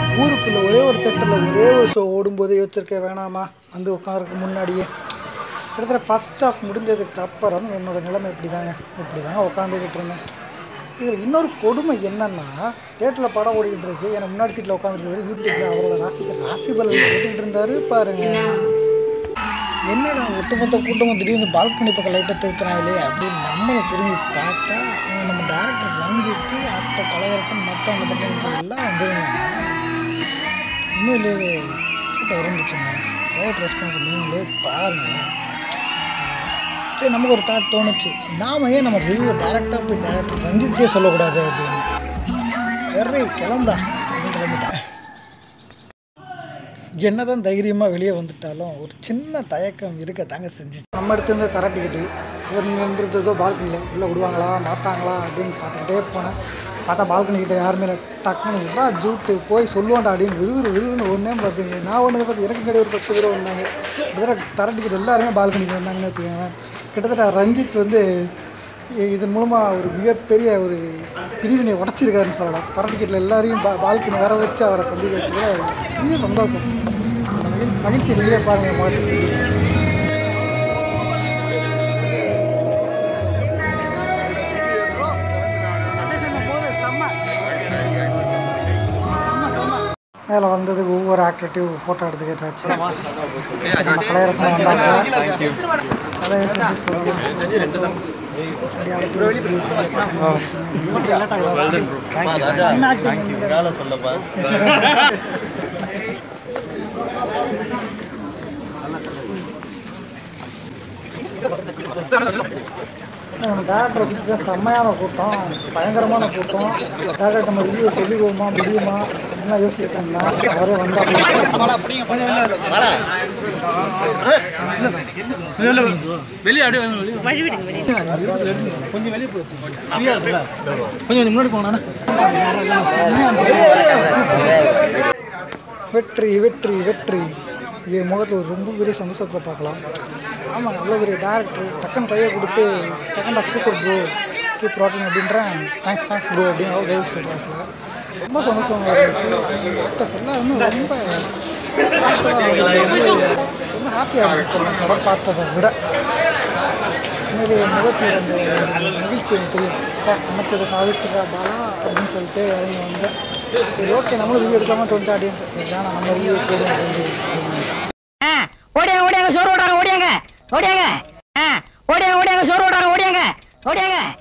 ஊருக்குள்ள ஒரே ஒரு தேட்டரில் ஒரே ஒரு ஷோ ஓடும்போது யோசிச்சிருக்க வேணாமா வந்து உட்காந்துருக்கு முன்னாடியே கிட்டத்தட்ட ஃபஸ்ட் ஆஃப் முடிஞ்சதுக்கு அப்புறம் என்னோட நிலைமை இப்படி தாங்க இப்படி தாங்க உட்காந்துக்கிட்டு இருந்தேன் இதில் இன்னொரு கொடுமை என்னன்னா தேட்டரில் படம் ஓடிக்கிட்டு இருக்கு எனக்கு முன்னாடி சீட்டில் உட்காந்துருக்காரு யூடியூப்பில் அவரோட ராசி ராசி பலன் போட்டுக்கிட்டு இருந்தாரு பாருங்க என்னடா ஒட்டுமொத்த கூட்டமும் திடீர்னு பால்கனி பக்கம் லைட்டை திருப்பினாங்களே அப்படின்னு நம்மளை திரும்பி பார்த்தா அவங்க நம்ம டேரக்டர் ரஞ்சித்து ஆக்டர் கலையரசன் மற்ற அந்த பக்கம் எல்லாம் வந்துருந்தாங்க உண்மையிலேயே சூப்பர் இருந்துச்சுங்க க்ரௌட் ரெஸ்பான்ஸ் நீங்களே பாருங்கள் சரி நமக்கு ஒரு தாட் தோணுச்சு நாம ஏன் நம்ம ரிவ்யூ டேரெக்டாக போய் டேரக்டர் ரஞ்சித்தே சொல்லக்கூடாது அப்படின்னு சரி கிளம்புடா அப்படின்னு கிளம்பிட்டேன் என்னதான் தைரியமாக வெளியே வந்துட்டாலும் ஒரு சின்ன தயக்கம் இருக்க தாங்க செஞ்சு நம்ம எடுத்திருந்த தர டிக்கெட்டு அவர் நின்றுதோ பால்கனியில் உள்ளே விடுவாங்களா மாட்டாங்களா அப்படின்னு பார்த்துக்கிட்டே போனேன் பார்த்தா பால்கனி கிட்ட யாருமே இல்லை டக்குன்னு விட்றா ஜூட்டு போய் சொல்லுவான்டா அப்படின்னு விறுவிறு விறுவிறுன்னு ஒன்றே பார்த்தீங்க நான் ஒன்று பார்த்து எனக்கு முன்னாடி ஒரு பத்து பேர் வந்தாங்க கிட்டத்தட்ட தர டிக்கெட் எல்லாருமே பால்கனிக்கு வந்தாங்கன்னு வச்சுக்கோங்களேன் கிட்டத்தட்ட ரஞ்சித் வந்து இ- இதன் மூலமாக ஒரு மிகப்பெரிய ஒரு பிரிவினை உடச்சிருக்காருன்னு சொல்லலாம் தர டிக்கெட்டில் எல்லாரையும் பா பால்கனி வர வச்சு அவரை சந்திக்க வச்சதுல பெரிய சந்தோஷம் அந்த மகிழ் மகிழ்ச்சி நீங்களே பாருங்கள் முகத்துக்கு மேலே வந்ததுக்கு ஒவ்வொரு ஆக்டிவிட்டியும் ஃபோட்டோ எடுத்துக்கிட்டாச்சு சரி, நம்ம கலையரசன் வந்தாங்க கலையரசன் சொல்லி அப்படியே அவர்கிட்ட வேலை சொல்லப்பா நம்ம டேரக்டரை சுற்றி தான் செம்மையான கூட்டம் பயங்கரமான கூட்டம் டேரக்டர் நம்ம ரிவ்யூ சொல்லிடுவோமா முடியுமா அப்படின்லாம் யோசிச்சுட்டு இருந்தேன் அவரே வந்தா வெளியே அப்படியே வெளியே கொஞ்சம் வெளியே போ கொஞ்சம் கொஞ்சம் முன்னாடி போனா வெற்றி வெற்றி வெற்றி என் முகத்தில் ஒரு ரொம்ப பெரிய சந்தோஷத்தை பார்க்கலாம் ஆமாங்க அவ்வளோ பெரிய டேரக்டர் டக்குன்னு கையை கொடுத்து second half super bro keep rocking அப்படின்றேன் தேங்க்ஸ் தேங்க்ஸ் ப்ரோ அப்படின்னு அவர் பதில் சொல்கிறாப்புல ரொம்ப சந்தோஷமாக இருந்துச்சு டாக்டர்ஸ் எல்லாருமே ரொம்ப ரொம்ப ஹாப்பியாக இருந்துச்சு சொல்லலாம் படம் பார்த்ததை விட உண்மையிலேயே முகத்தில் அந்த மகிழ்ச்சி எனக்கு தெரியும் சார் நினச்சதை சாதிச்சிடா பாலா அப்படின்னு சொல்லிட்டு இறங்கி வந்தேன் சரி ஓகே நம்மளும் ரிவ்யூ எடுக்காம டுவெண்ட்டி ஆடியன்ஸ் சரி வேணாம் நம்ம ரிவ்யூ போதும் அப்படின்னு ஆ, ஓடியாங்க ஓடியாங்க சோறு ஓடாங்க ஓடியாங்க ஓடியாங்க ஆ, ஓடியாங்க ஓடியாங்க சோறு ஓடாங்க ஓடியாங்க ஓடியாங்க